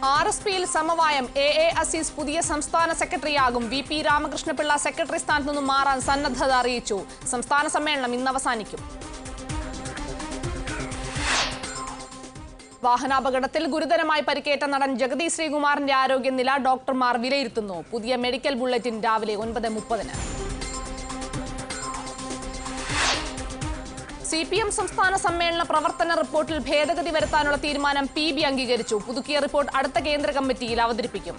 R S പിയിൽ സമവായം A A Aziz പുതിയ സംസ്ഥാന സെക്രട്ടറിയാകും വി പി രാമകൃഷ്ണപിള്ള സെക്രട്ടറി സ്ഥാനത്തു നിന്നും മാറാൻ സന്നദ്ധത അറിയിച്ചു സംസ്ഥാന സമ്മേളനം ഇന്ന് അവസാനിക്കും വാഹനാപകടത്തിൽ ഗുരുതരമായി പരിക്കേറ്റ നടൻ ജഗതി ശ്രീകുമാറിന്റെ ആരോഗ്യനില ഡോക്ടർമാർ വിലയിരുത്തുന്നു പുതിയ മെഡിക്കൽ ബുള്ളറ്റിൻ രാവിലെ ഒൻപത് മുപ്പതിന് സി പി എം സംസ്ഥാന സമ്മേളന പ്രവർത്തന റിപ്പോർട്ടിൽ ഭേദഗതി വരുത്താനുള്ള തീരുമാനം പി ബി അംഗീകരിച്ചു പുതുക്കിയ റിപ്പോർട്ട് അടുത്ത കേന്ദ്ര കമ്മിറ്റിയിൽ അവതരിപ്പിക്കും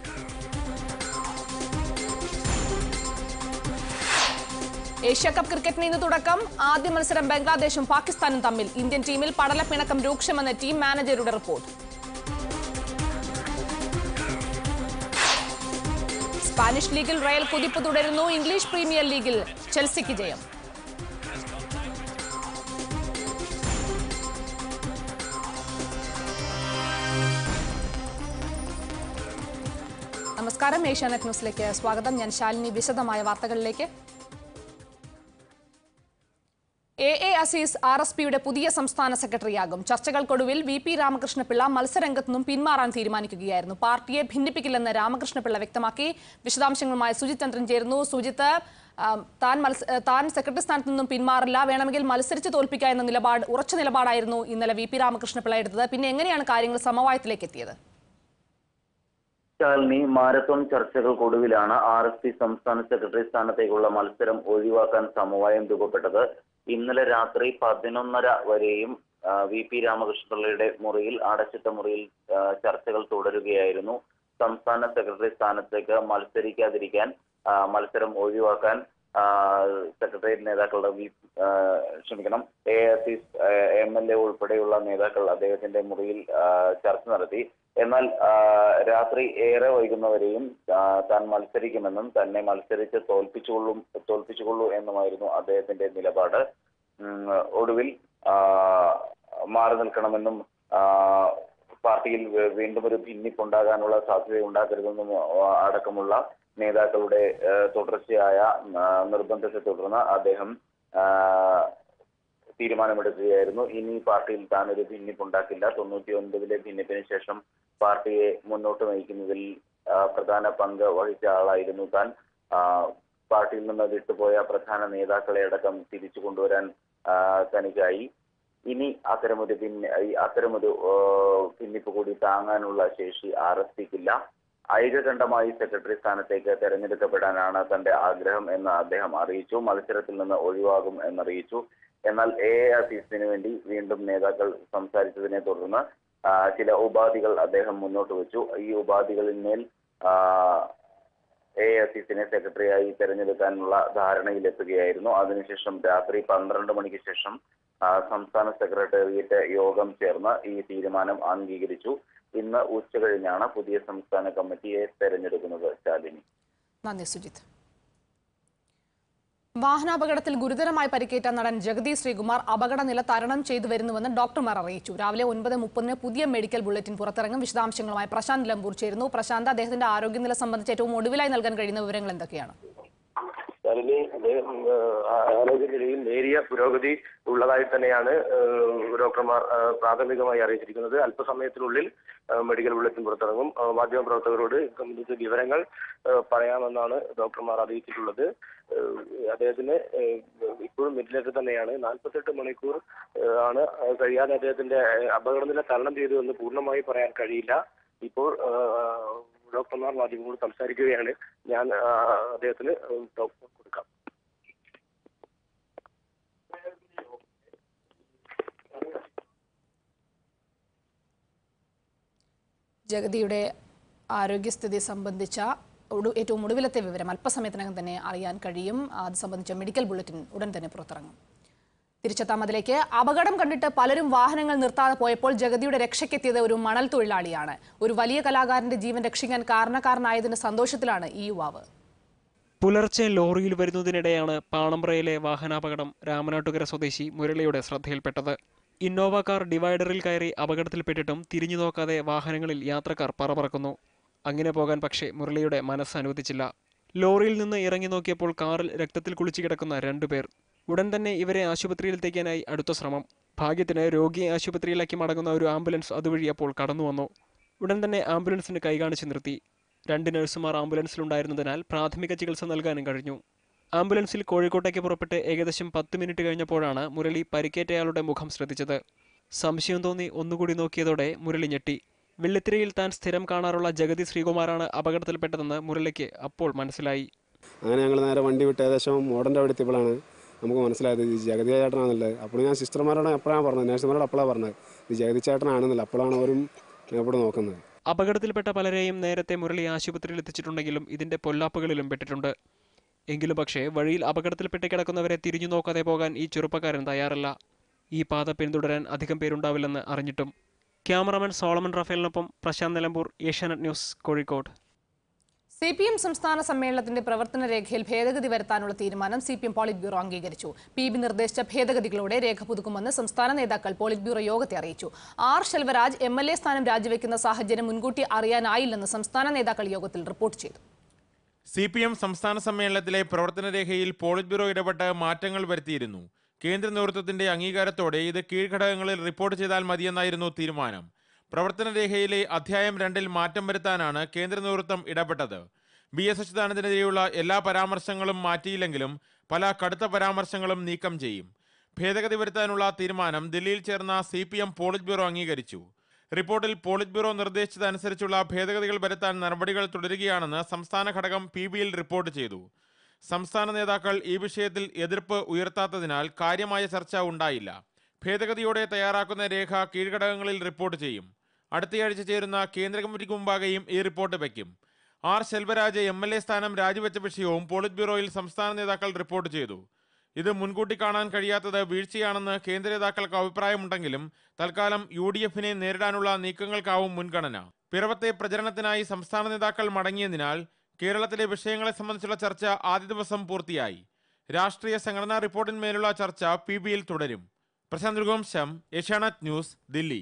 ഏഷ്യാകപ്പ് ക്രിക്കറ്റിന് ഇന്ന് തുടക്കം ആദ്യ മത്സരം ബംഗ്ലാദേശും പാകിസ്ഥാനും തമ്മിൽ ഇന്ത്യൻ ടീമിൽ പടലപ്പിണക്കം രൂക്ഷമെന്ന് ടീം മാനേജറുടെ റിപ്പോർട്ട് സ്പാനിഷ് ലീഗിൽ റയൽ കുതിപ്പ് തുടരുന്നു ഇംഗ്ലീഷ് പ്രീമിയർ ലീഗിൽ ചെൽസിക്ക് ജയം നമസ്കാരം ഏഷ്യാനെറ്റ് ന്യൂസിലേക്ക് സ്വാഗതം ഞാൻ ശാലിനി വിശദമായ വാർത്തകളിലേക്ക് A A Aziz R S പിയുടെ പുതിയ സംസ്ഥാന സെക്രട്ടറിയാകും ചർച്ചകൾക്കൊടുവിൽ വി പി രാമകൃഷ്ണപിള്ള മത്സരരംഗത്തു നിന്നും പിന്മാറാൻ തീരുമാനിക്കുകയായിരുന്നു പാർട്ടിയെ ഭിന്നിപ്പിക്കില്ലെന്ന് രാമകൃഷ്ണപിള്ള വ്യക്തമാക്കി വിശദാംശങ്ങളുമായി സുജിത് ചന്ദ്രൻ ചേരുന്നു സുജിത്ത് ആ, താൻ മത്സ താൻ സെക്രട്ടറി സ്ഥാനത്ത് നിന്നും പിന്മാറില്ല വേണമെങ്കിൽ മത്സരിച്ച് തോൽപ്പിക്കുക എന്ന നിലപാട് ഉറച്ച നിലപാടായിരുന്നു ഇന്നലെ വി പി രാമകൃഷ്ണപിള്ള എടുത്തത് പിന്നെ എങ്ങനെയാണ് കാര്യങ്ങൾ സമവായത്തിലേക്ക് എത്തിയത് ശാലിനി മാരത്തോൺ ചർച്ചകൾക്കൊടുവിലാണ് ആർ എസ് പി സംസ്ഥാന സെക്രട്ടറി സ്ഥാനത്തേക്കുള്ള മത്സരം ഒഴിവാക്കാൻ സമവായം രൂപപ്പെട്ടത് ഇന്നലെ രാത്രി പതിനൊന്നര വരെയും ആ, വി പി രാമകൃഷ്ണപിള്ളയുടെ മുറിയിൽ അടച്ചിട്ട മുറിയിൽ ആ, ചർച്ചകൾ തുടരുകയായിരുന്നു സംസ്ഥാന സെക്രട്ടറി സ്ഥാനത്തേക്ക് മത്സരിക്കാതിരിക്കാൻ ആ, മത്സരം ഒഴിവാക്കാൻ ആ, സെക്രട്ടേറിയറ്റ് നേതാക്കളുടെ വി ആ, ക്ഷമിക്കണം A S M L A ഉൾപ്പെടെയുള്ള നേതാക്കൾ അദ്ദേഹത്തിന്റെ മുറിയിൽ ആ, ചർച്ച നടത്തി എന്നാൽ ആ, രാത്രി ഏറെ വൈകുന്നവരെയും ആ, താൻ മത്സരിക്കുമെന്നും തന്നെ മത്സരിച്ച് തോൽപ്പിച്ചുകൊള്ളും തോൽപ്പിച്ചുകൊള്ളൂ എന്നുമായിരുന്നു അദ്ദേഹത്തിന്റെ നിലപാട് ഉം, ഒടുവിൽ ആ, മാറി നിൽക്കണമെന്നും ആ, പാർട്ടിയിൽ വീ- വീണ്ടും ഒരു ഭിന്നിപ്പുണ്ടാകാനുള്ള സാധ്യത ഉണ്ടാക്കരുതെന്നും ആ, അടക്കമുള്ള നേതാക്കളുടെ ആ, തുടർച്ചയായ ആ, നിർബന്ധത്തെ തുടർന്ന് അദ്ദേഹം ആ, തീരുമാനമെടുക്കുകയായിരുന്നു ഇനി പാർട്ടിയിൽ താൻ ഒരു ഭിന്നിപ്പുണ്ടാക്കില്ല തൊണ്ണൂറ്റി ഒൻപതിലെ ഭിന്നിപ്പിന് ശേഷം പാർട്ടിയെ മുന്നോട്ട് നയിക്കുന്നതിൽ ആ, പ്രധാന പങ്ക് വഹിച്ച ആളായിരുന്നു താൻ ആ, പാർട്ടിയിൽ നിന്ന് വിട്ടുപോയ പ്രധാന നേതാക്കളെ അടക്കം തിരിച്ചു കൊണ്ടുവരാൻ ആ, തനിക്കായി ഇനി അത്തരമൊരു ഭിന്ന ഈ അത്തരമൊരു ആ, ഭിന്നിപ്പ് കൂടി താങ്ങാനുള്ള ശേഷി ആർ എസ് പിക്കില്ല ഐകകണ്ഠമായി സെക്രട്ടറി സ്ഥാനത്തേക്ക് തെരഞ്ഞെടുക്കപ്പെടാനാണ് തന്റെ ആഗ്രഹം എന്ന് അദ്ദേഹം അറിയിച്ചു മത്സരത്തിൽ നിന്ന് ഒഴിവാകും എന്നറിയിച്ചു എന്നാൽ എ എ അസീസിന് വേണ്ടി വീണ്ടും നേതാക്കൾ സംസാരിച്ചതിനെ തുടർന്ന് ആ, ചില ഉപാധികൾ അദ്ദേഹം മുന്നോട്ട് വെച്ചു ഈ ഉപാധികളിന്മേൽ എ അസീസിനെ സെക്രട്ടറിയായി തെരഞ്ഞെടുക്കാനുള്ള ധാരണയിലെത്തുകയായിരുന്നു അതിനുശേഷം രാത്രി പന്ത്രണ്ട് മണിക്ക് ശേഷം ആ, സംസ്ഥാന സെക്രട്ടേറിയറ്റ് യോഗം ചേർന്ന് ഈ തീരുമാനം അംഗീകരിച്ചു ഇന്ന് ഉച്ച കഴിഞ്ഞാണ് പുതിയ സംസ്ഥാന കമ്മിറ്റിയെ തെരഞ്ഞെടുക്കുന്നത് ശാലിനി നന്ദി സുജിത്ത് വാഹനാപകടത്തിൽ ഗുരുതരമായി പരിക്കേറ്റ നടൻ ജഗതി ശ്രീകുമാർ അപകടനില തരണം ചെയ്തു വരുന്നുവെന്ന് ഡോക്ടർമാർ അറിയിച്ചു രാവിലെ ഒൻപത് മുപ്പതിന് പുതിയ മെഡിക്കൽ ബുള്ളറ്റിൻ പുറത്തിറങ്ങും വിശദാംശങ്ങളുമായി പ്രശാന്ത് ലംബൂർ ചേരുന്നു പ്രശാന്ത് അദ്ദേഹത്തിന്റെ ആരോഗ്യനില സംബന്ധിച്ച് ഏറ്റവും ഒടുവിലായി നൽകാൻ കഴിയുന്ന വിവരങ്ങൾ എന്തൊക്കെയാണ് ശാലിനി അദ്ദേഹം ആ, ആരോഗ്യനിലയിൽ നേരിയ പുരോഗതി ഉള്ളതായി തന്നെയാണ് ആ, ഡോക്ടർമാർ ആ, പ്രാഥമികമായി അറിയിച്ചിരിക്കുന്നത് അല്പസമയത്തിനുള്ളിൽ ആ, മെഡിക്കൽ ബുള്ളറ്റിൻ പുറത്തിറങ്ങും ആ, മാധ്യമപ്രവർത്തകരോട് ഇത് സംബന്ധിച്ച് വിവരങ്ങൾ ആ, പറയാമെന്നാണ് ഡോക്ടർമാർ അറിയിച്ചിട്ടുള്ളത് ആ, അദ്ദേഹത്തിന് ആ, ഇപ്പോഴും വെന്റിലേറ്റർ തന്നെയാണ് നാൽപ്പത്തെട്ട് മണിക്കൂർ ആ, ആണ് കഴിയാതെ അദ്ദേഹത്തിന്റെ ആ, അപകടനില തരണം ചെയ്തു എന്ന് പൂർണ്ണമായി പറയാൻ കഴിയില്ല ഇപ്പോൾ ആ, ഡോക്ടർമാർ മാധ്യമങ്ങളോട് സംസാരിക്കുകയാണ് ഞാൻ ആ, അദ്ദേഹത്തിന് ഡോക്ടർ കൊടുക്കാം ജഗതിയുടെ ആരോഗ്യസ്ഥിതി സംബന്ധിച്ച ഒടു- ഏറ്റവും ഒടുവിലത്തെ വിവരം അല്പസമയത്തിനകം തന്നെ അറിയാൻ കഴിയും അത് സംബന്ധിച്ച മെഡിക്കൽ ബുള്ളറ്റിൻ ഉടൻ തന്നെ പുറത്തിറങ്ങും തിരിച്ചെത്താം അതിലേക്ക് അപകടം കണ്ടിട്ട് പലരും വാഹനങ്ങൾ നിർത്താതെ പോയപ്പോൾ ജഗതിയുടെ രക്ഷയ്ക്കെത്തിയത് ഒരു മണൽ തൊഴിലാളിയാണ് ഒരു വലിയ കലാകാരന്റെ ജീവൻ രക്ഷിക്കാൻ കാരണക്കാരനായതിന്റെ സന്തോഷത്തിലാണ് ഈ യുവാവ് പുലർച്ചെ ലോറിയിൽ വരുന്നതിനിടെയാണ് പാണമ്പ്രയിലെ വാഹനാപകടം രാമനാട്ടുകര സ്വദേശി മുരളിയുടെ ശ്രദ്ധയിൽപ്പെട്ടത് ഇന്നോവ കാർ ഡിവൈഡറിൽ കയറി അപകടത്തിൽപ്പെട്ടിട്ടും തിരിഞ്ഞു നോക്കാതെ വാഹനങ്ങളിൽ യാത്രക്കാർ പറപറക്കുന്നു അങ്ങനെ പോകാൻ പക്ഷേ മുരളിയുടെ മനസ്സ് അനുവദിച്ചില്ല ലോറിയിൽ നിന്ന് ഇറങ്ങി നോക്കിയപ്പോൾ കാറിൽ രക്തത്തിൽ കുളിച്ചു കിടക്കുന്ന രണ്ടുപേർ ഉടൻ തന്നെ ഇവരെ ആശുപത്രിയിലെത്തിക്കാനായി അടുത്ത ശ്രമം ഭാഗ്യത്തിന് രോഗിയെ ആശുപത്രിയിലേക്ക് മടങ്ങുന്ന ഒരു ആംബുലൻസ് അതുവഴി അപ്പോൾ കടന്നു വന്നു ഉടൻ തന്നെ ആംബുലൻസിന് കൈകാണിച്ച് നിർത്തി രണ്ട് നഴ്സുമാർ ആംബുലൻസിലുണ്ടായിരുന്നതിനാൽ പ്രാഥമിക ചികിത്സ നൽകാനും കഴിഞ്ഞു ആംബുലൻസിൽ കോഴിക്കോട്ടേക്ക് പുറപ്പെട്ട് ഏകദേശം പത്ത് മിനിറ്റ് കഴിഞ്ഞപ്പോഴാണ് മുരളി പരിക്കേറ്റയാളുടെ മുഖം ശ്രദ്ധിച്ചത് സംശയം തോന്നി ഒന്നുകൂടി നോക്കിയതോടെ മുരളി ഞെട്ടി വെള്ളിത്തിരയിൽ താൻ സ്ഥിരം കാണാറുള്ള ജഗതി ശ്രീകുമാറാണ് അപകടത്തിൽപ്പെട്ടതെന്ന് മുരളിക്ക് അപ്പോൾ മനസ്സിലായി അങ്ങനെ ഞങ്ങൾ നേരെ വണ്ടി വിട്ട് ഏകദേശം മോഡൻ്റെ അവിടെ എത്തിയപ്പോഴാണ് നമുക്ക് മനസ്സിലായത് ഇത് ജഗതി ചേട്ടനാണെന്നുള്ളത് അപ്പോൾ ഞാൻ സിസ്റ്റർമാരോട് എപ്പോഴാണ് പറഞ്ഞത് നഴ്സുമാരോട് അപ്പോഴാണ് പറഞ്ഞത് ഇത് ജഗതി ചേട്ടനാണെന്നില്ല അപ്പോഴാണ് അവരും ഇവിടെ നോക്കുന്നത് അപകടത്തിൽപ്പെട്ട പലരെയും നേരത്തെ മുരളി ആശുപത്രിയിൽ എത്തിച്ചിട്ടുണ്ടെങ്കിലും ഇതിന്റെ പൊല്ലാപ്പുകളിലും പെട്ടിട്ടുണ്ട് എങ്കിലും പക്ഷേ വഴിയിൽ അപകടത്തിൽപ്പെട്ട് കിടക്കുന്നവരെ തിരിഞ്ഞു നോക്കാതെ പോകാൻ ഈ ചെറുപ്പക്കാരൻ തയ്യാറല്ല ഈ പാത പിന്തുടരാൻ അധികം പേരുണ്ടാവില്ലെന്ന് അറിഞ്ഞിട്ടും ക്യാമറാമാൻ സോളമൻ റഫേലിനൊപ്പം Prashanth Nilambur Asianet news Kozhikode C P M സംസ്ഥാന സമ്മേളനത്തിന്റെ പ്രവർത്തന രേഖയിൽ ഭേദഗതി വരുത്താനുള്ള തീരുമാനം C P M polit bureau അംഗീകരിച്ചു പി ബി നിർദ്ദേശിച്ച ഭേദഗതികളോടെ രേഖ പുതുക്കുമെന്ന് സംസ്ഥാന നേതാക്കൾ പോളിറ്റ് ബ്യൂറോ യോഗത്തെ അറിയിച്ചു R Selvaraj M L A സ്ഥാനം രാജിവെക്കുന്ന സാഹചര്യം മുൻകൂട്ടി അറിയാനായില്ലെന്ന് സംസ്ഥാന നേതാക്കൾ യോഗത്തിൽ റിപ്പോർട്ട് ചെയ്തു സി പി എം സംസ്ഥാന സമ്മേളനത്തിലെ പ്രവർത്തന രേഖയിൽ പോളിറ്റ് ബ്യൂറോ ഇടപെട്ട് മാറ്റങ്ങൾ വരുത്തിയിരുന്നു കേന്ദ്ര നേതൃത്വത്തിന്റെ അംഗീകാരത്തോടെ ഇത് കീഴ്ഘടകങ്ങളിൽ റിപ്പോർട്ട് ചെയ്താൽ മതിയെന്നായിരുന്നു തീരുമാനം പ്രവർത്തന രേഖയിലെ അധ്യായം രണ്ടിൽ മാറ്റം വരുത്താനാണ് കേന്ദ്ര നേതൃത്വം ഇടപെട്ടത് ബി എസ് അച്യുതാനന്ദനെതിരെയുള്ള എല്ലാ പരാമർശങ്ങളും മാറ്റിയില്ലെങ്കിലും പല കടുത്ത പരാമർശങ്ങളും നീക്കം ചെയ്യും ഭേദഗതി വരുത്താനുള്ള തീരുമാനം ദില്ലിയിൽ ചേർന്ന C P M polit bureau അംഗീകരിച്ചു റിപ്പോർട്ടിൽ പോളിറ്റ് ബ്യൂറോ നിർദ്ദേശിച്ചതനുസരിച്ചുള്ള ഭേദഗതികൾ വരുത്താൻ നടപടികൾ തുടരുകയാണെന്ന് സംസ്ഥാന ഘടകം പി ബിയിൽ റിപ്പോർട്ട് ചെയ്തു സംസ്ഥാന നേതാക്കൾ ഈ വിഷയത്തിൽ എതിർപ്പ് ഉയർത്താത്തതിനാൽ കാര്യമായ ചർച്ച ഉണ്ടായില്ല ഭേദഗതിയോടെ തയ്യാറാക്കുന്ന രേഖ കീഴ്ഘടകങ്ങളിൽ റിപ്പോർട്ട് ചെയ്യും അടുത്തയാഴ്ച ചേരുന്ന കേന്ദ്ര കമ്മിറ്റിക്ക് മുമ്പാകെയും ഈ റിപ്പോർട്ട് വയ്ക്കും R Selvaraj M L A സ്ഥാനം രാജിവെച്ച വിഷയവും പോളിറ്റ് ബ്യൂറോയിൽ സംസ്ഥാന നേതാക്കൾ റിപ്പോർട്ട് ചെയ്തു ഇത് മുൻകൂട്ടി കാണാൻ കഴിയാത്തത് വീഴ്ചയാണെന്ന് കേന്ദ്ര നേതാക്കൾക്ക് അഭിപ്രായമുണ്ടെങ്കിലും തൽക്കാലം യു ഡി എഫിനെ നേരിടാനുള്ള നീക്കങ്ങൾക്കാവും മുൻഗണന പിറവത്തെ പ്രചരണത്തിനായി സംസ്ഥാന നേതാക്കൾ മടങ്ങിയതിനാൽ കേരളത്തിലെ വിഷയങ്ങളെ സംബന്ധിച്ചുള്ള ചർച്ച ആദ്യ ദിവസം പൂർത്തിയായി രാഷ്ട്രീയ സംഘടനാ റിപ്പോർട്ടിന്മേലുള്ള ചർച്ച പി ബിയിൽ തുടരും പ്രശാന്ത് രഘുവംശം ഏഷ്യാനെറ്റ് ന്യൂസ് ദില്ലി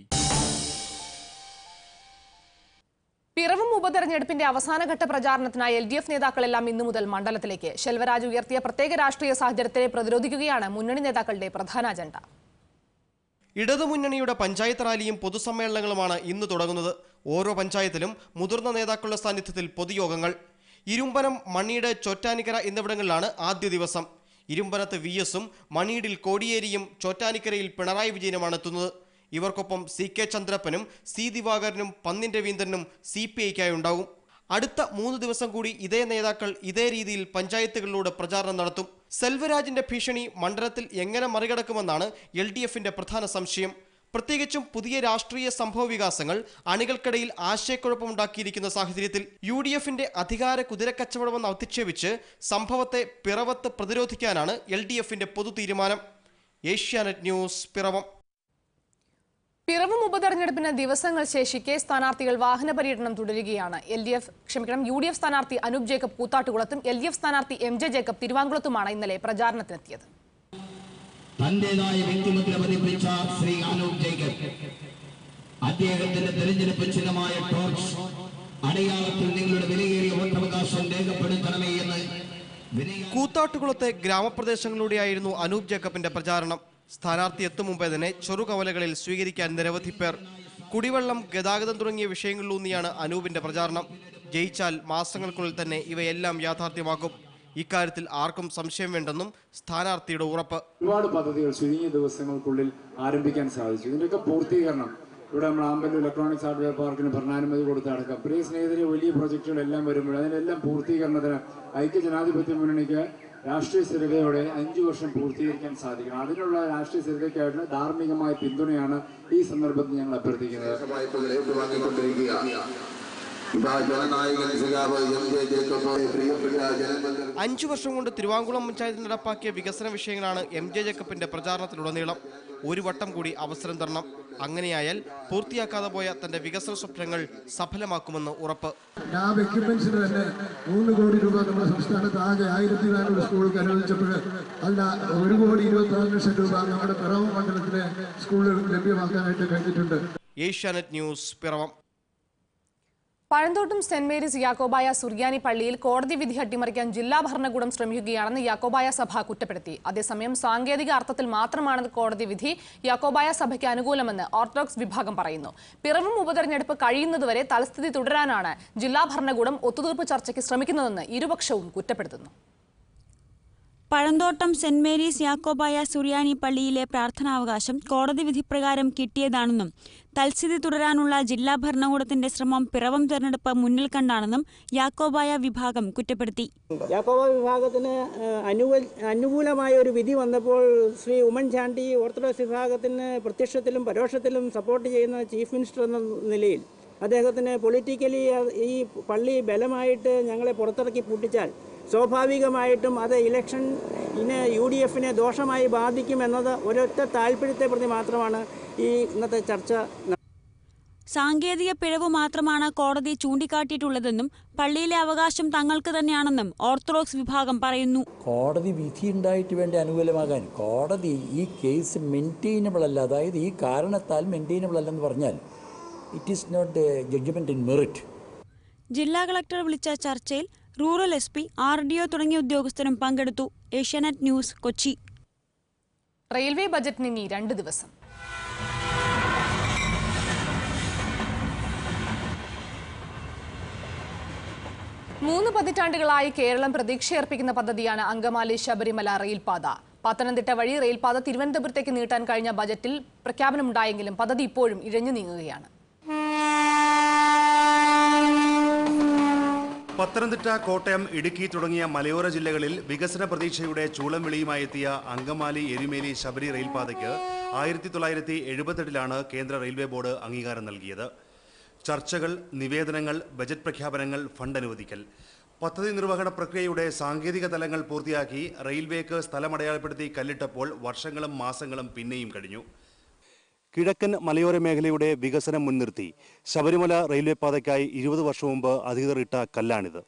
പിറവം ഉപതെരഞ്ഞെടുപ്പിന്റെ അവസാനഘട്ട പ്രചാരണത്തിനായി എൽ ഡി എഫ് നേതാക്കളെല്ലാം ഇന്നു മുതൽ മണ്ഡലത്തിലേക്ക് ശെൽവരാജ് ഉയർത്തിയ പ്രത്യേക രാഷ്ട്രീയ സാഹചര്യത്തെ പ്രതിരോധിക്കുകയാണ് മുന്നണി നേതാക്കളുടെ പ്രധാന അജണ്ട ഇടതുമുന്നണിയുടെ പഞ്ചായത്ത് റാലിയും പൊതുസമ്മേളനങ്ങളുമാണ് ഇന്ന് തുടങ്ങുന്നത് ഓരോ പഞ്ചായത്തിലും മുതിർന്ന നേതാക്കളുടെ സാന്നിധ്യത്തിൽ പൊതുയോഗങ്ങൾ ഇരുമ്പനം മണിയുടെ ചൊറ്റാനിക്കര എന്നിവിടങ്ങളിലാണ് ആദ്യ ദിവസം ഇരുമ്പനത്ത് വി എസും മണിയിടിൽ കോടിയേരിയും ചോറ്റാനിക്കരയിൽ പിണറായി വിജയനുമാണ് എത്തുന്നത് ഇവർക്കൊപ്പം സി കെ ചന്ദ്രപ്പനും സി ദിവാകരനും പന്നിൻ രവീന്ദ്രനും സി പി ഐക്കായി ഉണ്ടാകും അടുത്ത മൂന്ന് ദിവസം കൂടി ഇതേ നേതാക്കൾ ഇതേ രീതിയിൽ പഞ്ചായത്തുകളിലൂടെ പ്രചാരണം നടത്തും സെൽവരാജിന്റെ ഭീഷണി മണ്ഡലത്തിൽ എങ്ങനെ മറികടക്കുമെന്നാണ് എൽ ഡി എഫിന്റെ പ്രധാന സംശയം പ്രത്യേകിച്ചും പുതിയ രാഷ്ട്രീയ സംഭവ വികാസങ്ങൾ അണികൾക്കിടയിൽ ആശയക്കുഴപ്പമുണ്ടാക്കിയിരിക്കുന്ന സാഹചര്യത്തിൽ യു ഡി എഫിന്റെ അധികാര കുതിരക്കച്ചവടമെന്ന് അധിക്ഷേപിച്ച് സംഭവത്തെ പിറവത്ത് പ്രതിരോധിക്കാനാണ് എൽ ഡി എഫിന്റെ പൊതു തീരുമാനം ഏഷ്യാനെറ്റ് ന്യൂസ് പിറവം പിറവം ഉപതെരഞ്ഞെടുപ്പിന് ദിവസങ്ങൾ ശേഷിക്കെ സ്ഥാനാർത്ഥികൾ വാഹന പര്യടനം തുടരുകയാണ് എൽ ഡി എഫ് ക്ഷമിക്കണം യു ഡി എഫ് സ്ഥാനാർത്ഥി അനൂപ് ജേക്കബ് കൂത്താട്ടുകുളത്തും എൽ ഡി എഫ് സ്ഥാനാർത്ഥി എം ജെ ജേക്കബ് തിരുവാങ്കുളത്തുമാണ് ഇന്നലെ പ്രചാരണത്തിനെത്തിയത് തന്റേതായ വ്യക്തിമുദ്ര പതിപ്പിച്ച ശ്രീ അനൂപ് ജേക്കബ് അദ്ദേഹത്തിന്റെ തെരഞ്ഞെടുപ്പ് ചിഹ്നമായ ടോർച്ച് അടയാളത്തിൽ നിങ്ങളുടെ വിലയേറിയ വോട്ടവകാശം രേഖപ്പെടുത്തണമേ എന്ന് വിനയ കൂത്താട്ടുകുളത്തെ ഗ്രാമപ്രദേശങ്ങളിലൂടെയായിരുന്നു അനൂപ് ജേക്കബിന്റെ പ്രചാരണം സ്ഥാനാർത്ഥി എത്തും മുമ്പേ തന്നെ ചെറുകവലകളിൽ സ്വീകരിക്കാൻ നിരവധി പേർ കുടിവെള്ളം ഗതാഗതം തുടങ്ങിയ വിഷയങ്ങളിലൂന്നിയാണ് അനൂപിന്റെ പ്രചാരണം ജയിച്ചാൽ മാസങ്ങൾക്കുള്ളിൽ തന്നെ ഇവയെല്ലാം യാഥാർത്ഥ്യമാക്കും ഇക്കാര്യത്തിൽ ആർക്കും സംശയം വേണ്ടെന്നും സ്ഥാനാർത്ഥിയുടെ ഉറപ്പ് ഒരുപാട് പദ്ധതികൾ ചുരുങ്ങിയ ദിവസങ്ങൾക്കുള്ളിൽ ആരംഭിക്കാൻ സാധിച്ചു ഇതിൻ്റെയൊക്കെ പൂർത്തീകരണം ഇവിടെ നമ്മൾ ആമ്പല്ലൂർ ഇലക്ട്രോണിക്സ് ഹാർഡ്വെയർ പാർക്കിന് ഭരണാനുമതി കൊടുത്ത് അടക്കം പ്രിയ സ്നേഹിതരെ വലിയ പ്രൊജക്ടുകളെല്ലാം വരുമ്പോൾ അതിനെല്ലാം പൂർത്തീകരണത്തിന് ഐക്യ ജനാധിപത്യ മുന്നണിക്ക് രാഷ്ട്രീയ സ്ഥിരതയോടെ അഞ്ചു വർഷം പൂർത്തീകരിക്കാൻ സാധിക്കണം അതിനുള്ള രാഷ്ട്രീയ സ്ഥിരതയ്ക്കായിട്ട് ധാർമ്മികമായ പിന്തുണയാണ് ഈ സന്ദർഭത്തിൽ ഞങ്ങൾ അഭ്യർത്ഥിക്കുന്നത് വായ്പകൾ ഏറ്റുവാങ്ങിക്കൊണ്ടിരിക്കുകയാണ് ഇതാ ജനനായകൻ സഖാവ് എം ജെ ജേക്കബ് പ്രിയപ്പെട്ട ജനമന്ദിർ അഞ്ചു വർഷം കൊണ്ട് തിരുവാങ്കുളം പഞ്ചായത്ത് നടപ്പാക്കിയ വികസന വിഷയങ്ങളാണ് എം ജെ ജേക്കബിന്റെ പ്രചാരണത്തിലുടനീളം ഒരു വട്ടം കൂടി അവസരം തരണം അങ്ങനെയായാൽ പൂർത്തിയാക്കാതെ പോയ തന്റെ വികസന സ്വപ്നങ്ങൾ സഫലമാക്കുമെന്ന് ഉറപ്പ് ലാബ് എക്യുപ്മെന്റ്സിന് തന്നെ മൂന്ന് കോടി രൂപ നമ്മുടെ സംസ്ഥാനത്ത് ആകെ ആയിരത്തി നാനൂറ് സ്കൂളുകൾക്ക് അനുവദിച്ചപ്പോൾ അതിന് ഒരു കോടി ഇരുപത്തി ആറ് ലക്ഷം രൂപ നമ്മുടെ പിറവം മണ്ഡലത്തിലെ സ്കൂളുകൾക്ക് ലഭ്യമാക്കാനായിട്ട് കഴിഞ്ഞിട്ടുണ്ട് ഏഷ്യാനെറ്റ് ന്യൂസ് പിറവം പഴന്തോട്ടും സെന്റ് മേരീസ് യാക്കോബായ സുറിയാനി പള്ളിയിൽ കോടതി വിധി അട്ടിമറിക്കാൻ ജില്ലാ ഭരണകൂടം ശ്രമിക്കുകയാണെന്ന് യാക്കോബായ സഭ കുറ്റപ്പെടുത്തി അതേസമയം സാങ്കേതിക അർത്ഥത്തിൽ മാത്രമാണ് കോടതി വിധി യാക്കോബായ സഭയ്ക്ക് അനുകൂലമെന്ന് ഓർത്തഡോക്സ് വിഭാഗം പറയുന്നു പിറവും ഉപതെരഞ്ഞെടുപ്പ് കഴിയുന്നതുവരെ തലസ്ഥിതി തുടരാനാണ് ജില്ലാ ഭരണകൂടം ഒത്തുതീർപ്പ് ചർച്ചയ്ക്ക് ശ്രമിക്കുന്നതെന്ന് ഇരുപക്ഷവും കുറ്റപ്പെടുത്തുന്നു പഴന്തോട്ടം സെന്റ് മേരീസ് യാക്കോബായ സുറിയാനി പള്ളിയിലെ പ്രാർത്ഥനാവകാശം കോടതി വിധിപ്രകാരം കിട്ടിയതാണെന്നും തൽസ്ഥിതി തുടരാനുള്ള ജില്ലാ ഭരണകൂടത്തിന്റെ ശ്രമം പിറവം തെരഞ്ഞെടുപ്പ് മുന്നിൽ കണ്ടാണെന്നും യാക്കോബായ വിഭാഗം കുറ്റപ്പെടുത്തി യാക്കോബ വിഭാഗത്തിന് ഏഹ്, അനുകൂല അനുകൂലമായ ഒരു വിധി വന്നപ്പോൾ ശ്രീ ഉമ്മൻചാണ്ടി ഓർത്തഡോക്സ് വിഭാഗത്തിന് പ്രത്യക്ഷത്തിലും പരോക്ഷത്തിലും സപ്പോർട്ട് ചെയ്യുന്ന ചീഫ് മിനിസ്റ്റർ എന്ന നിലയിൽ അദ്ദേഹത്തിന് പൊളിറ്റിക്കലി ഈ പള്ളി ബലമായിട്ട് ഞങ്ങളെ പുറത്തിറക്കി പൂട്ടിച്ചാൽ സ്വാഭാവികമായിട്ടും അത് ഇലക്ഷൻ ഇന് യു ഡി എഫിനെ ദോഷമായി ബാധിക്കുമെന്നത് ഒരൊറ്റ താല്പര്യത്തെ പ്രതി മാത്രമാണ് ഈ ഇന്നത്തെ ചർച്ച സാങ്കേതിക പിഴവ് മാത്രമാണ് കോടതി ചൂണ്ടിക്കാട്ടിയിട്ടുള്ളതെന്നും പള്ളിയിലെ അവകാശം തങ്ങൾക്ക് തന്നെയാണെന്നും ഓർത്തഡോക്സ് വിഭാഗം പറയുന്നു കോടതി വിധി ഉണ്ടായിട്ട് വേണ്ടി അനുകൂലമാകാൻ കോടതി ഈ കേസ് മെയിൻറ്റെയിനബിൾ അല്ല അതായത് ഈ കാരണത്താൽ മെയിൻറ്റെയിനബിൾ അല്ലെന്ന് പറഞ്ഞാൽ it is not judgement in merit ജില്ലാ കളക്ടർ വിളിച്ച ചർച്ചയിൽ rural S P R D O തുടങ്ങിയ ഉദ്യോഗസ്ഥരും പങ്കെടുത്തു ഏഷ്യാനെറ്റ് ന്യൂസ് കൊച്ചി റെയിൽവേ ബജറ്റിന് ഇനി രണ്ട് ദിവസം മൂന്ന് പതിറ്റാണ്ടുകളായി കേരളം പ്രതീക്ഷയർപ്പിക്കുന്ന പദ്ധതിയാണ് അങ്കമാലി ശബരിമല റെയിൽപാത പത്തനംതിട്ട വഴി റെയിൽപാത തിരുവനന്തപുരത്തേക്ക് നീട്ടാൻ കഴിഞ്ഞ ബജറ്റിൽ പ്രഖ്യാപനമുണ്ടായെങ്കിലും പദ്ധതി ഇപ്പോഴും ഇഴഞ്ഞു നീങ്ങുകയാണ് പത്തനംതിട്ട കോട്ടയം ഇടുക്കി തുടങ്ങിയ മലയോര ജില്ലകളിൽ വികസന പ്രതീക്ഷയുടെ ചൂളം വിളിയുമായി എത്തിയ അങ്കമാലി എരുമേലി ശബരി റെയിൽപാതയ്ക്ക് ആയിരത്തി തൊള്ളായിരത്തി എഴുപത്തെട്ടിലാണ് കേന്ദ്ര റെയിൽവേ ബോർഡ് അംഗീകാരം നൽകിയത് ചർച്ചകൾ നിവേദനങ്ങൾ ബജറ്റ് പ്രഖ്യാപനങ്ങൾ ഫണ്ട് അനുവദിക്കൽ പദ്ധതി നിർവഹണ പ്രക്രിയയുടെ സാങ്കേതിക തലങ്ങൾ പൂർത്തിയാക്കി റെയിൽവേക്ക് സ്ഥലമടയാളപ്പെടുത്തി കല്ലിട്ടപ്പോൾ വർഷങ്ങളും മാസങ്ങളും പിന്നെയും കഴിഞ്ഞു കിഴക്കൻ മലയോര മേഖലയുടെ വികസനം മുൻനിർത്തി ശബരിമല റെയിൽവേ പാതയ്ക്കായി ഇരുപത് വർഷം മുമ്പ് അധികൃതർ ഇട്ട കല്ലാണിത്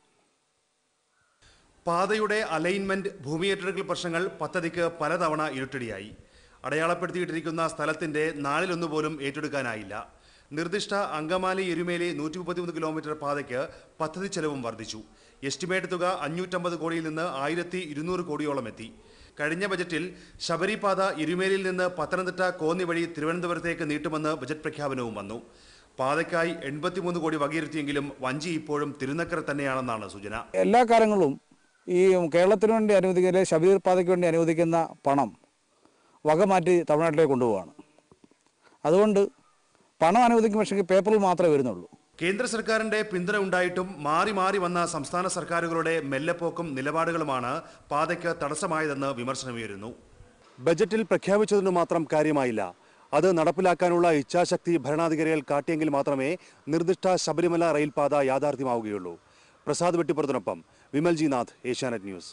പാതയുടെ അലൈൻമെന്റ് ഭൂമി ഏറ്റെടുക്കൽ പ്രശ്നങ്ങൾ പദ്ധതിക്ക് പലതവണ ഇരുട്ടടിയായി അടയാളപ്പെടുത്തിയിട്ടിരിക്കുന്ന സ്ഥലത്തിന്റെ നാലിലൊന്നു പോലും ഏറ്റെടുക്കാനായില്ല നിർദ്ദിഷ്ട അങ്കമാലി എരുമേലി നൂറ്റി മുപ്പത്തിമൂന്ന് കിലോമീറ്റർ പാതയ്ക്ക് പദ്ധതി ചെലവും വർദ്ധിച്ചു എസ്റ്റിമേറ്റ് തുക അഞ്ഞൂറ്റമ്പത് കോടിയിൽ നിന്ന് ആയിരത്തി ഇരുന്നൂറ് കോടിയോളം എത്തി കഴിഞ്ഞ ബജറ്റിൽ ശബരിപാത എരുമേലിയിൽ നിന്ന് പത്തനംതിട്ട കോന്നി വഴി തിരുവനന്തപുരത്തേക്ക് നീട്ടുമെന്ന് ബജറ്റ് പ്രഖ്യാപനവും വന്നു പാതയ്ക്കായി എൺപത്തിമൂന്ന് കോടി വകയിരുത്തിയെങ്കിലും വഞ്ചി ഇപ്പോഴും തിരുനക്കര തന്നെയാണെന്നാണ് സൂചന എല്ലാ കാലങ്ങളും ഈ കേരളത്തിന് വേണ്ടി അനുവദിക്കുന്ന ശബരീർ പാതയ്ക്ക് വേണ്ടി അനുവദിക്കുന്ന പണം വകമാറ്റി തമിഴ്നാട്ടിലേക്ക് കൊണ്ടുപോവാണ് അതുകൊണ്ട് പണം അനുവദിക്കും പക്ഷേ പേപ്പറിൽ മാത്രമേ വരുന്നുള്ളൂ കേന്ദ്ര സർക്കാരിന്റെ പിന്തുണ ഉണ്ടായിട്ടും മാറി മാറി വന്ന സംസ്ഥാന സർക്കാരുകളുടെ മെല്ലെപ്പോക്കും നിലപാടുകളുമാണ് പാതയ്ക്ക് തടസ്സമായതെന്ന് വിമർശനമുയരുന്നു ബജറ്റിൽ പ്രഖ്യാപിച്ചതിന് മാത്രം കാര്യമായില്ല അത് നടപ്പിലാക്കാനുള്ള ഇച്ഛാശക്തി ഭരണാധികാരികൾ കാട്ടിയെങ്കിൽ മാത്രമേ നിർദ്ദിഷ്ട ശബരിമല റെയിൽപാത യാഥാർത്ഥ്യമാവുകയുള്ളൂ പ്രസാദ് വെട്ടിപ്പുറത്തിനൊപ്പം വിമൽജി നാഥ് ഏഷ്യാനെറ്റ് ന്യൂസ്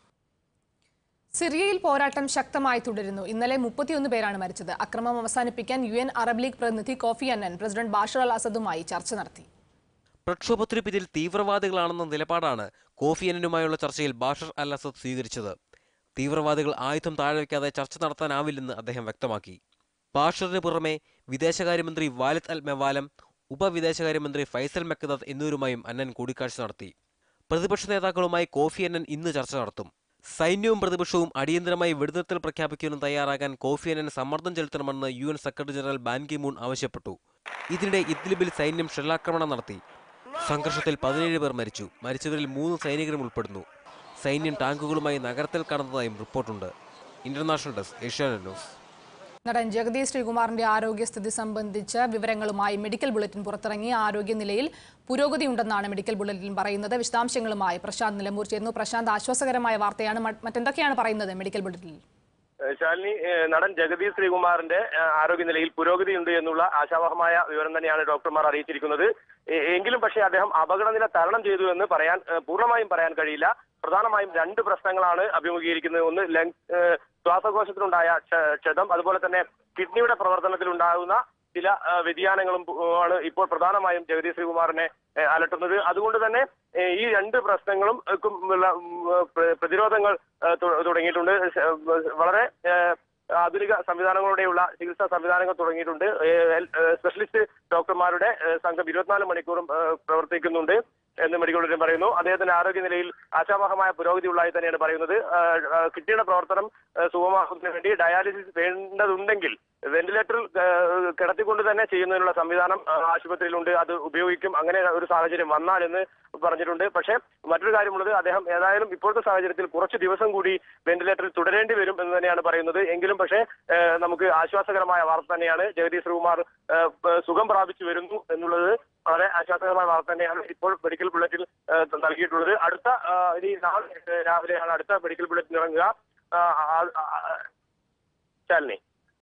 സിറിയയിൽ പോരാട്ടം ശക്തമായി തുടരുന്നു ഇന്നലെ മുപ്പത്തിയൊന്ന് പേരാണ് മരിച്ചത് അക്രമം അവസാനിപ്പിക്കാൻ യു എൻ അറബ് ലീഗ് പ്രതിനിധി Kofi Annan president Bashar al അസദുമായി ചർച്ച നടത്തി പ്രക്ഷോഭത്തിന് പിന്നിൽ തീവ്രവാദികളാണെന്ന നിലപാടാണ് കോഫി അന്നനുമായുള്ള ചർച്ചയിൽ ബാഷർ അൽ അസദ് സ്വീകരിച്ചത് തീവ്രവാദികൾ ആയുധം താഴെവെക്കാതെ ചർച്ച നടത്താനാവില്ലെന്ന് അദ്ദേഹം വ്യക്തമാക്കി ബാഷറിന് പുറമെ വിദേശകാര്യമന്ത്രി വാലിദ് അൽ മെവാലം ഉപവിദേശകാര്യമന്ത്രി ഫൈസൽ മെക്കദത്ത് എന്നിവരുമായും അന്നൻ കൂടിക്കാഴ്ച നടത്തി പ്രതിപക്ഷ നേതാക്കളുമായി കോഫി അന്നൻ ഇന്ന് ചർച്ച നടത്തും സൈന്യവും പ്രതിപക്ഷവും അടിയന്തരമായി വെടിനിർത്തൽ പ്രഖ്യാപിക്കുന്നതിന് തയ്യാറാകാൻ കോഫി അന്നൻ സമ്മർദ്ദം ചെലുത്തണമെന്ന് U N secretary general Ban Ki Moon ആവശ്യപ്പെട്ടു ഇതിനിടെ ഇദ്ലിബിൽ സൈന്യം ഷെല്ലാക്രമണം നടത്തി സംഘർഷത്തിൽ പതിനേഴ് പേർ മരിച്ചു മരിച്ചവരിൽ മൂന്ന് സൈനികരും ഉൾപ്പെടുന്നു സൈന്യം ടാങ്കുകളുമായി നഗരത്തിൽ കടന്നതായും റിപ്പോർട്ടുണ്ട് ഇന്റർനാഷണൽ ഡെസ്ക് ഏഷ്യാനെറ്റ് ന്യൂസ് നടൻ ജഗദീഷ് ശ്രീകുമാറിന്റെ ആരോഗ്യസ്ഥിതി സംബന്ധിച്ച് വിവരങ്ങളുമായി മെഡിക്കൽ ബുള്ളറ്റിൻ പുറത്തിറങ്ങി ആരോഗ്യനിലയിൽ പുരോഗതിയുണ്ടെന്നാണ് മെഡിക്കൽ ബുള്ളറ്റിൻ പറയുന്നത് വിശദാംശങ്ങളുമായി പ്രശാന്ത് നിലമ്പൂർ ചേർന്നു പ്രശാന്ത് ആശ്വാസകരമായ വാർത്തയാണ് മ- മറ്റെന്തൊക്കെയാണ് പറയുന്നത് മെഡിക്കൽ ബുള്ളറ്റിനിൽ ഏഹ് ശാലിനി ഏഹ് നടൻ ജഗദീഷ് ശ്രീകുമാറിന്റെ ഏഹ് ആരോഗ്യനിലയിൽ പുരോഗതിയുണ്ട് എന്നുള്ള ആശാവഹമായ വിവരം തന്നെയാണ് ഡോക്ടർമാർ അറിയിച്ചിരിക്കുന്നത് എ- എങ്കിലും പക്ഷേ അദ്ദേഹം അപകടനില തരണം ചെയ്തു എന്ന് പറയാൻ ഏഹ് പൂർണ്ണമായും പറയാൻ കഴിയില്ല പ്രധാനമായും രണ്ട് പ്രശ്നങ്ങളാണ് അഭിമുഖീകരിക്കുന്നത് ഒന്ന് ലങ് ഏഹ് ശ്വാസകോശത്തിലുണ്ടായ ക്ഷ- ക്ഷതം അതുപോലെ തന്നെ കിഡ്നിയുടെ പ്രവർത്തനത്തിലുണ്ടാകുന്ന ചില ഏഹ് വ്യതിയാനങ്ങളും ഏഹ് ആണ് ഇപ്പോൾ പ്രധാനമായും ജഗദീഷ് ശ്രീകുമാറിനെ ഏഹ് അലട്ടുന്നത് അതുകൊണ്ട് തന്നെ ഏഹ് ഈ രണ്ട് പ്രശ്നങ്ങളും ഏഹ് ക്കും ഉള്ള, ഉം, ഏഹ് പ്ര- പ്രതിരോധങ്ങൾ ഏഹ് തു- തുടങ്ങിയിട്ടുണ്ട് ശ- വളരെ ഏഹ് ആധുനിക സംവിധാനങ്ങളോടെയുള്ള ചികിത്സാ സംവിധാനങ്ങൾ തുടങ്ങിയിട്ടുണ്ട് ഏഹ് എൽ- ഏഹ് സ്പെഷ്യലിസ്റ്റ് ഡോക്ടർമാരുടെ ഏഹ് സംഘം ഇരുപത്തിനാല് മണിക്കൂറും ഏഹ് പ്രവർത്തിക്കുന്നുണ്ട് എന്ന് മെഡിക്കൽ ബുള്ളറ്റിൻ പറയുന്നു അദ്ദേഹത്തിന്റെ ആരോഗ്യനിലയിൽ ആശാവഹമായ പുരോഗതി ഉള്ളതായി തന്നെയാണ് പറയുന്നത് ആഹ് ആഹ് കിഡ്നിയുടെ പ്രവർത്തനം ആഹ് സുഗമമാക്കുന്നതിന് വേണ്ടി ഡയാലിസിസ് വേണ്ടതുണ്ടെങ്കിൽ വെന്റിലേറ്ററിൽ ആഹ് കിടത്തിക്കൊണ്ട് തന്നെ ചെയ്യുന്നതിനുള്ള സംവിധാനം ആഹ് ആശുപത്രിയിലുണ്ട് അത് ഉപയോഗിക്കും അങ്ങനെ ഒരു സാഹചര്യം വന്നാൽ എന്ന് പറഞ്ഞിട്ടുണ്ട് പക്ഷേ മറ്റൊരു കാര്യമുള്ളത് അദ്ദേഹം ഏതായാലും ഇപ്പോഴത്തെ സാഹചര്യത്തിൽ കുറച്ച് ദിവസം കൂടി വെന്റിലേറ്ററിൽ തുടരേണ്ടി വരും എന്ന് തന്നെയാണ് പറയുന്നത് എങ്കിലും പക്ഷേ ആഹ് നമുക്ക് ആശ്വാസകരമായ വാർത്ത തന്നെയാണ് ജഗദീഷ് ശ്രീകുമാർ ആഹ് പ- സുഖം പ്രാപിച്ചു വരുന്നു എന്നുള്ളത് വളരെ ആശ്വാസകരമായ വാർത്ത തന്നെയാണ് ഇപ്പോൾ മെഡിക്കൽ ബുള്ളറ്റിൽ ആഹ് നൽകിയിട്ടുള്ളത് അടുത്ത ആഹ് ഇനി നാളെ ആഹ് രാവിലെയാണ് അടുത്ത മെഡിക്കൽ ബുള്ളറ്റിൻ ഇറങ്ങുക ആഹ് ആ- ആ- ആ- ശാലിനി